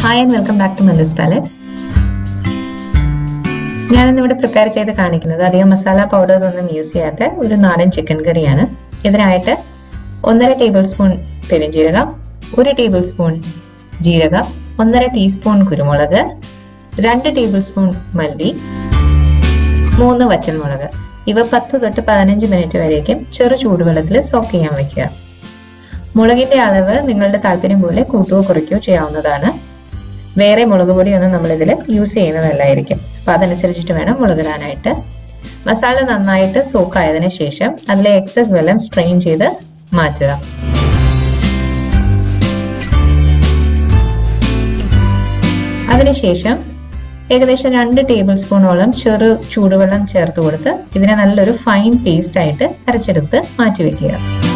hi and welcome back to Mellus palette ഞാനിന്ന് ഇവിടെ prepare ചെയ്ത് കാണിക്കുന്നത് അധികം മസാല പൗഡേഴ്സ് ഒന്നും യൂസ് ചെയ്യാത്ത ഒരു നാടൻ ചിക്കൻ കറിയാണ് ഇതിനായിട്ട് ഒന്നര ടേബിൾ സ്പൂൺ പെരുംജീരകം ഒരു ടേബിൾ സ്പൂൺ ജീരകം ഒന്നര ടീസ്പൂൺ കുരുമുളക് രണ്ട് ടേബിൾ സ്പൂൺ മല്ലി മൂന്ന് വറ്റൽമുളക് ഇവ പത്ത് തൊട്ട് പതിനഞ്ച് മിനിറ്റ് വരേക്കും ചെറു ചൂടുവെള്ളത്തിൽ സോക്ക് ചെയ്യാൻ വെക്കുക മുളകിന്റെ അളവ് നിങ്ങളുടെ താല്പര്യം പോലെ കൂട്ടുകയോ കുറയ്ക്കുകയോ ചെയ്യാവുന്നതാണ് വേറെ മുളക് പൊടിയൊന്നും നമ്മൾ ഇതിൽ യൂസ് ചെയ്യുന്നതല്ലായിരിക്കും അപ്പൊ അതനുസരിച്ചിട്ട് വേണം മുളകിടാനായിട്ട് മസാല നന്നായിട്ട് സോക്ക് ആയതിനു ശേഷം അതിലെ എക്സസ് വെള്ളം സ്ട്രെയിൻ ചെയ്ത് മാറ്റുക അതിനുശേഷം ഏകദേശം രണ്ട് ടേബിൾ സ്പൂണോളം ചെറു ചൂടുവെള്ളം ചേർത്ത് കൊടുത്ത് ഇതിനെ നല്ലൊരു ഫൈൻ പേസ്റ്റ് ആയിട്ട് അരച്ചെടുത്ത് മാറ്റിവെക്കുക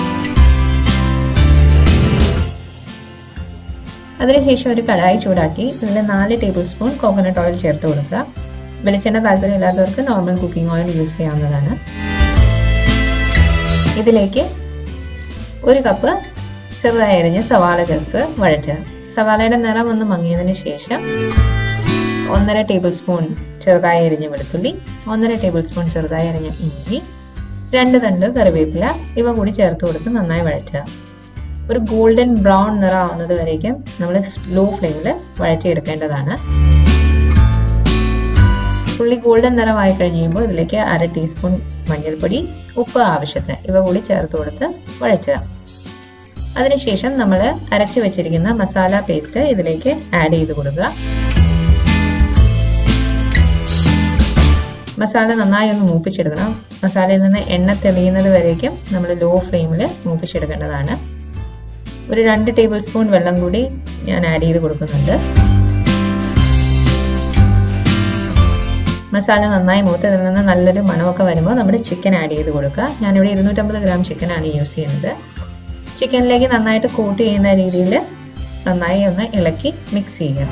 അതിനുശേഷം ഒരു കടായി ചൂടാക്കി ഇതിൽ നാല് ടേബിൾ സ്പൂൺ കോക്കനട്ട് ഓയിൽ ചേർത്ത് കൊടുക്കുക വെളിച്ചെണ്ണ താല്പര്യമില്ലാത്തവർക്ക് നോർമൽ കുക്കിംഗ് ഓയിൽ യൂസ് ചെയ്യാവുന്നതാണ് ഇതിലേക്ക് ഒരു കപ്പ് ചെറുതായി അരിഞ്ഞ് സവാള ചേർത്ത് വഴറ്റുക സവാളയുടെ നിറം ഒന്ന് മങ്ങിയതിന് ശേഷം ഒന്നര ടേബിൾ സ്പൂൺ ചെറുതായി അരിഞ്ഞ വെളുത്തുള്ളി ഒന്നര ടേബിൾ സ്പൂൺ ചെറുതായി അരിഞ്ഞ ഇഞ്ചി രണ്ട് തണ്ട് കറിവേപ്പില ഇവ കൂടി ചേർത്ത് കൊടുത്ത് നന്നായി വഴറ്റുക ഒരു ഗോൾഡൻ ബ്രൗൺ നിറമാവുന്നത് വരേക്കും നമ്മൾ ലോ ഫ്ലെയിമിൽ വഴറ്റിയെടുക്കേണ്ടതാണ് ഉള്ളി ഗോൾഡൻ നിറമായി കഴിയുമ്പോൾ ഇതിലേക്ക് അര ടീസ്പൂൺ മഞ്ഞൾപ്പൊടി ഉപ്പ് ആവശ്യത്തിന് ഇവ കൂടി ചേർത്ത് കൊടുത്ത് വഴറ്റുക അതിനുശേഷം നമ്മൾ അരച്ചു വെച്ചിരിക്കുന്ന മസാല പേസ്റ്റ് ഇതിലേക്ക് ആഡ് ചെയ്ത് കൊടുക്കുക മസാല നന്നായി ഒന്ന് മൂപ്പിച്ചെടുക്കണം മസാലയിൽ നിന്ന് എണ്ണ തെളിയുന്നത് വരേക്കും നമ്മൾ ലോ ഫ്ലെയിമിൽ മൂപ്പിച്ചെടുക്കേണ്ടതാണ് ഒരു രണ്ട് ടേബിൾ സ്പൂൺ വെള്ളം കൂടി ഞാൻ ആഡ് ചെയ്ത് കൊടുക്കുന്നുണ്ട് മസാല നന്നായി മൂത്ത് ഇതിൽ നിന്ന് നല്ലൊരു മണമൊക്കെ വരുമ്പോൾ നമ്മുടെ ചിക്കൻ ആഡ് ചെയ്ത് കൊടുക്കുക ഞാനിവിടെ ഇരുന്നൂറ്റമ്പത് ഗ്രാം ചിക്കനാണ് യൂസ് ചെയ്യുന്നത് ചിക്കനിലേക്ക് നന്നായിട്ട് കോട്ട് ചെയ്യുന്ന രീതിയിൽ നന്നായി ഒന്ന് ഇളക്കി മിക്സ് ചെയ്യുക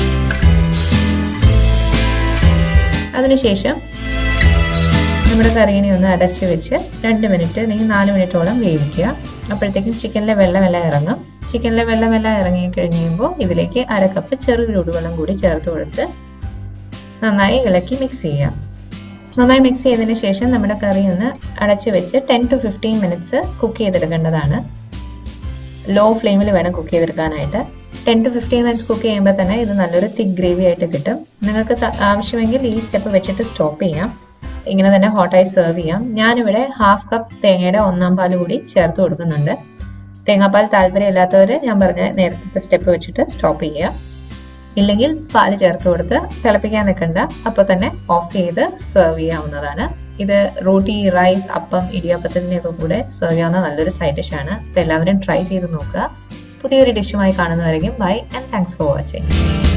അതിനുശേഷം നമ്മുടെ കറീനെ ഒന്ന് അടച്ചു വെച്ച് രണ്ട് മിനിറ്റ് അല്ലെങ്കിൽ നാല് മിനിറ്റോളം വേവിക്കുക അപ്പോഴത്തേക്കും ചിക്കനിലെ വെള്ളമെല്ലാം ഇറങ്ങും ചിക്കനിലെ വെള്ളമെല്ലാം ഇറങ്ങി കഴിഞ്ഞ് കഴിയുമ്പോൾ ഇതിലേക്ക് അര കപ്പ് ചെറു ചൂടുവെള്ളം കൂടി ചേർത്ത് കൊടുത്ത് നന്നായി ഇളക്കി മിക്സ് ചെയ്യാം നന്നായി മിക്സ് ചെയ്തതിന് ശേഷം നമ്മുടെ കറി ഒന്ന് അടച്ചു വെച്ച് ten to fifteen minutes cook ചെയ്തെടുക്കേണ്ടതാണ് ലോ ഫ്ലെയിമിൽ വേണം കുക്ക് ചെയ്തെടുക്കാനായിട്ട് ten to fifteen minutes cook ചെയ്യുമ്പോൾ തന്നെ ഇത് നല്ലൊരു തിക്ക് ഗ്രേവി ആയിട്ട് കിട്ടും നിങ്ങൾക്ക് ആവശ്യമെങ്കിൽ ഈ സ്റ്റെപ്പ് വെച്ചിട്ട് സ്റ്റോപ്പ് ചെയ്യാം ഇങ്ങനെ തന്നെ ഹോട്ടായി സെർവ് ചെയ്യാം ഞാനിവിടെ ഹാഫ് കപ്പ് തേങ്ങയുടെ ഒന്നാം പാൽ കൂടി ചേർത്ത് കൊടുക്കുന്നുണ്ട് തേങ്ങാപ്പാൽ താല്പര്യമില്ലാത്തവർ ഞാൻ പറഞ്ഞ നേരത്തെ സ്റ്റെപ്പ് വെച്ചിട്ട് സ്റ്റോപ്പ് ചെയ്യുക ഇല്ലെങ്കിൽ പാല് ചേർത്ത് കൊടുത്ത് തിളപ്പിക്കാൻ നിൽക്കണ്ട അപ്പോൾ തന്നെ ഓഫ് ചെയ്ത് സെർവ് ചെയ്യാവുന്നതാണ് ഇത് റോട്ടി റൈസ് അപ്പം ഇടിയപ്പത്തിൻ്റെ ഒക്കെ കൂടെ സെർവ് ചെയ്യാവുന്ന നല്ലൊരു സൈഡ് ഡിഷാണ് അപ്പോൾ എല്ലാവരും ട്രൈ ചെയ്ത് നോക്കുക പുതിയൊരു ഡിഷുമായി കാണുന്നവരെയും bye and thanks for watching